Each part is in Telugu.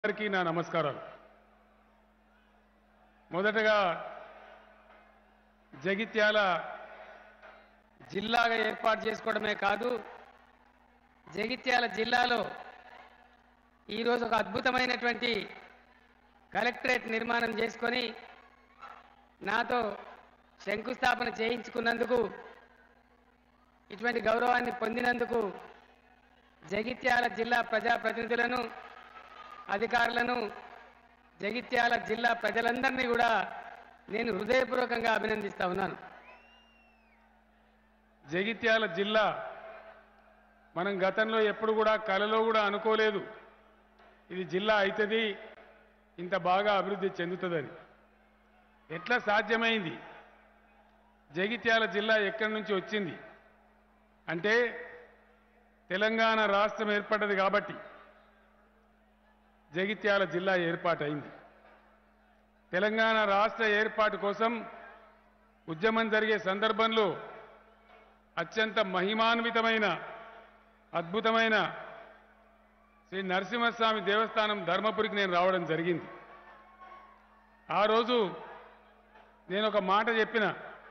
అందరికీ నా నమస్కారాలు మొదటగా జగిత్యాల జిల్లాగా ఏర్పాటు చేసుకోవడమే కాదు జగిత్యాల జిల్లాలో ఈరోజు ఒక అద్భుతమైనటువంటి కలెక్టరేట్ నిర్మాణం చేసుకొని నాతో శంకుస్థాపన చేయించుకున్నందుకు ఇటువంటి గౌరవాన్ని పొందినందుకు జగిత్యాల జిల్లా ప్రజాప్రతినిధులను అధికారులను జగిత్యాల జిల్లా ప్రజలందరినీ కూడా నేను హృదయపూర్వకంగా అభినందిస్తా ఉన్నాను జగిత్యాల జిల్లా మనం గతంలో ఎప్పుడు కూడా కలలో కూడా అనుకోలేదు ఇది జిల్లా అవుతుంది ఇంత బాగా అభివృద్ధి చెందుతుందని ఎట్లా సాధ్యమైంది జగిత్యాల జిల్లా ఎక్కడి నుంచి వచ్చింది అంటే తెలంగాణ రాష్ట్రం ఏర్పడ్డది కాబట్టి జగిత్యాల జిల్లా ఏర్పాటైంది తెలంగాణ రాష్ట్ర ఏర్పాటు కోసం ఉద్యమం జరిగే సందర్భంలో అత్యంత మహిమాన్వితమైన అద్భుతమైన శ్రీ నరసింహస్వామి దేవస్థానం ధర్మపురికి నేను రావడం జరిగింది ఆ రోజు నేను ఒక మాట చెప్పిన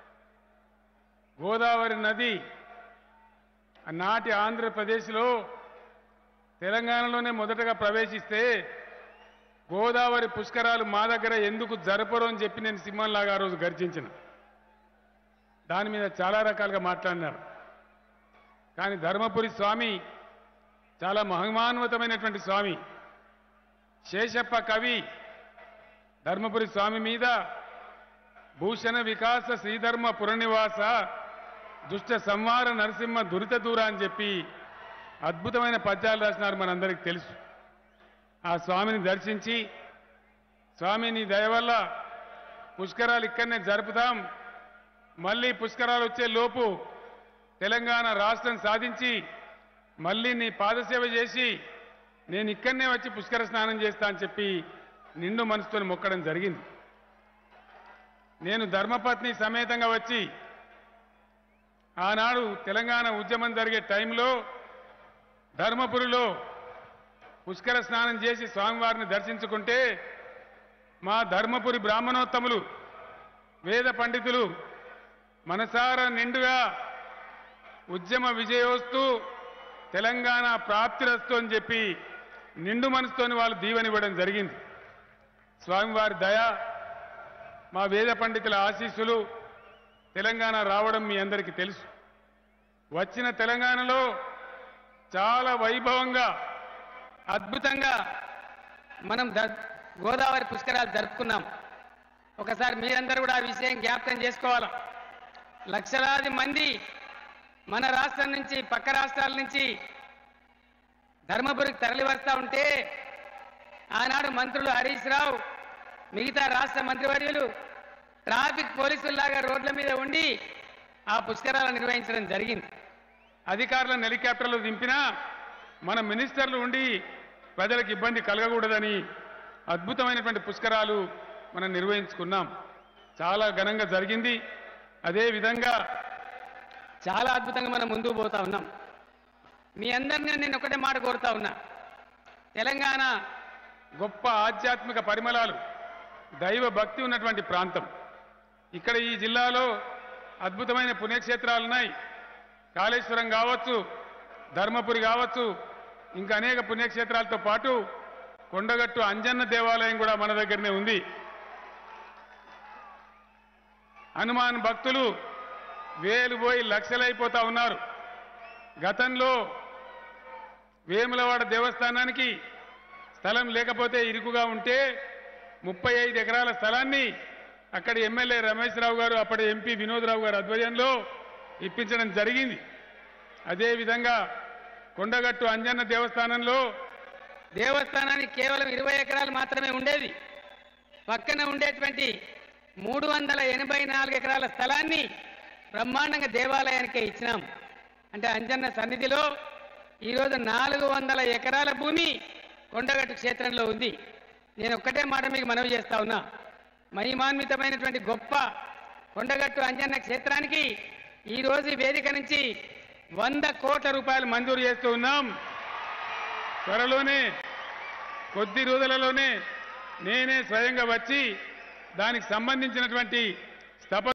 గోదావరి నది నాటి ఆంధ్రప్రదేశ్లో తెలంగాణలోనే మొదటగా ప్రవేశిస్తే గోదావరి పుష్కరాలు మా దగ్గర ఎందుకు జరపరు అని చెప్పి నేను సింహంలాగా ఆ రోజు గర్జించిన దాని మీద చాలా రకాలుగా మాట్లాడినారు కానీ ధర్మపురి స్వామి చాలా మహిమాన్వితమైనటువంటి స్వామి శేషప్ప కవి ధర్మపురి స్వామి మీద భూషణ వికాస శ్రీధర్మ పురనివాస దుష్ట సంహార నరసింహ దురిత దూర అని చెప్పి అద్భుతమైన పద్యాలు రాసినారు మనందరికీ తెలుసు ఆ స్వామిని దర్శించి స్వామి నీ దయ వల్ల పుష్కరాలు ఇక్కడనే జరుపుతాం మళ్ళీ పుష్కరాలు వచ్చే లోపు తెలంగాణ రాష్ట్రం సాధించి మళ్ళీ నీ పాదసేవ చేసి నేను ఇక్కడనే వచ్చి పుష్కర స్నానం చేస్తా అని చెప్పి నిండు మనసుతో మొక్కడం జరిగింది నేను ధర్మపత్ని సమేతంగా వచ్చి ఆనాడు తెలంగాణ ఉద్యమం జరిగే టైంలో ధర్మపురిలో పుష్కర స్నానం చేసి స్వామివారిని దర్శించుకుంటే మా ధర్మపురి బ్రాహ్మణోత్తములు వేద పండితులు మనసారా నిండుగా ఉద్యమ విజయోస్తు తెలంగాణ ప్రాప్తిరస్తు అని చెప్పి నిండు మనసుతోని వాళ్ళు దీవెనివ్వడం జరిగింది స్వామివారి దయ మా వేద పండితుల ఆశీస్సులు తెలంగాణ రావడం మీ అందరికీ తెలుసు వచ్చిన తెలంగాణలో చాలా వైభవంగా అద్భుతంగా మనం ద- గోదావరి పుష్కరాలు జరుపుకున్నాం ఒకసారి మీరందరూ కూడా ఆ విషయం జ్ఞాపకం చేసుకోవాలి లక్షలాది మంది మన రాష్ట్రం నుంచి పక్క రాష్ట్రాల నుంచి ధర్మపురికి తరలి వస్తూ ఉంటే ఆనాడు మంత్రులు హరీష్ రావు మిగతా రాష్ట్ర మంత్రివర్యులు ట్రాఫిక్ పోలీసుల్లాగా రోడ్ల మీద ఉండి ఆ పుష్కరాలు నిర్వహించడం జరిగింది అధికారులను హెలికాప్టర్లు దింపినా మన మినిస్టర్లు ఉండి ప్రజలకు ఇబ్బంది కలగకూడదని అద్భుతమైనటువంటి పుష్కరాలు మనం నిర్వహించుకున్నాం చాలా ఘనంగా జరిగింది అదే విధంగా చాలా అద్భుతంగా మనం ముందుకు పోతా ఉన్నాం మీ అందరినీ నేను ఒకటే మాట కోరుతా ఉన్నా తెలంగాణ గొప్ప ఆధ్యాత్మిక పరిమళాలు దైవ భక్తి ఉన్నటువంటి ప్రాంతం ఇక్కడ ఈ జిల్లాలో అద్భుతమైన పుణ్యక్షేత్రాలు ఉన్నాయి కాళేశ్వరం కావచ్చు ధర్మపురి కావచ్చు ఇంకా అనేక పుణ్యక్షేత్రాలతో పాటు కొండగట్టు అంజన్న దేవాలయం కూడా మన దగ్గరనే ఉంది హనుమాన్ భక్తులు వేలు పోయి లక్షలైపోతా ఉన్నారు గతంలో వేములవాడ దేవస్థానానికి స్థలం లేకపోతే ఇరుకుగా ఉంటే ముప్పై ఐదు ఎకరాల స్థలాన్ని అక్కడ ఎమ్మెల్యే రమేష్ రావు గారు అప్పటి ఎంపీ వినోదరావు గారు ఆధ్వర్యంలో ఇప్పించడం జరిగింది అదేవిధంగా కొండగట్టు అంజన్న దేవస్థానంలో దేవస్థానానికి కేవలం ఇరవై ఎకరాలు మాత్రమే ఉండేది పక్కన ఉండేటువంటి మూడు వందల ఎనభై నాలుగు ఎకరాల స్థలాన్ని బ్రహ్మాండంగా దేవాలయానికే ఇచ్చినాం అంటే అంజన్న సన్నిధిలో ఈరోజు నాలుగు వందల ఎకరాల భూమి కొండగట్టు క్షేత్రంలో ఉంది నేను ఒక్కటే మాట మీకు మనవి చేస్తా ఉన్నా మహిమాన్వితమైనటువంటి గొప్ప కొండగట్టు అంజన్న క్షేత్రానికి ఈరోజు ఈ వేదిక నుంచి వంద కోట్ల రూపాయలు మంజూరు చేస్తూ ఉన్నాం త్వరలోనే కొద్ది రోజులలోనే నేనే స్వయంగా వచ్చి దానికి సంబంధించినటువంటి స్థప